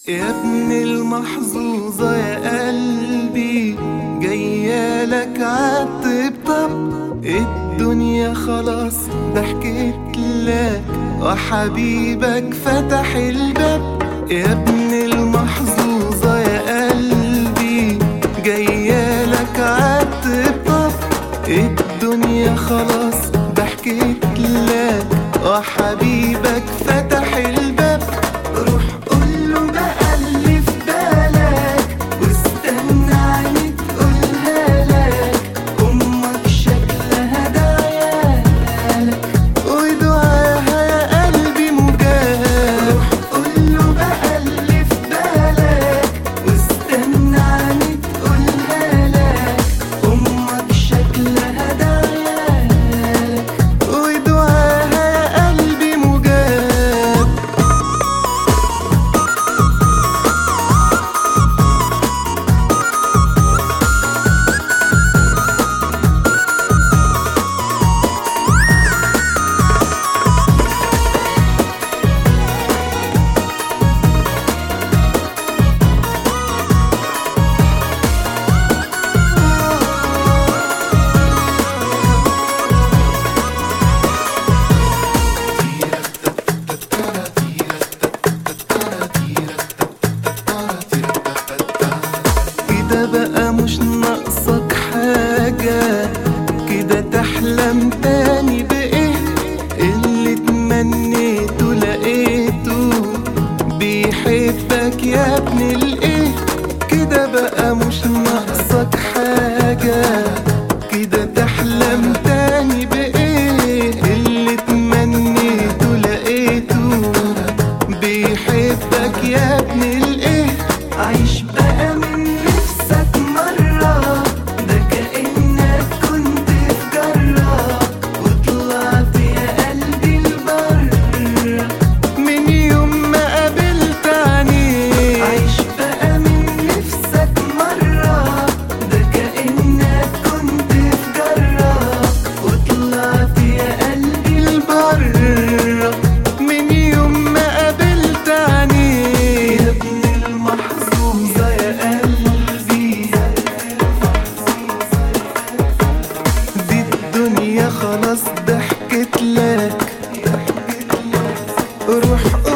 يا ابن المحظوظة يا قلبي جايالك عالطب طب الدنيا خلاص ضحكت لك وحبيبك فتح الباب يا ابن المحظوظة يا قلبي جايالك عالطب طب الدنيا خلاص ضحكت لك وحبيبك فتح الباب روح قوله بقى اللي في بالك واستنى عيني تقولها لك امك شكلها دعيالك ودعاها يا قلبي مجاب روح قوله بقى اللي في بالك واستنى عيني تقولها لك امك شكلها دعيالك ودعاها يا قلبي مجاب كده بقى مش ناقصك حاجة كده تحلم تاني بإيه اللي تمنيته لقيته بيحبك يا ابن الإيه كده بقى مش ناقصك حاجة كده تحلم تاني بإيه اللي تمنيته لقيته بيحبك يا ابن الإيه عيش بقى من نفسك مرة ده كأنك كنت في جرة وطلعت يا قلبي البر من يوم ما قابلت عينيك عيش بقى من نفسك مرة ده كأنك كنت في جرة وطلعت يا قلبي البر من يوم ما قابلت عينيك يا ابن المحظوظة يا قلبي دي الدنيا خلاص ضحكت لك روح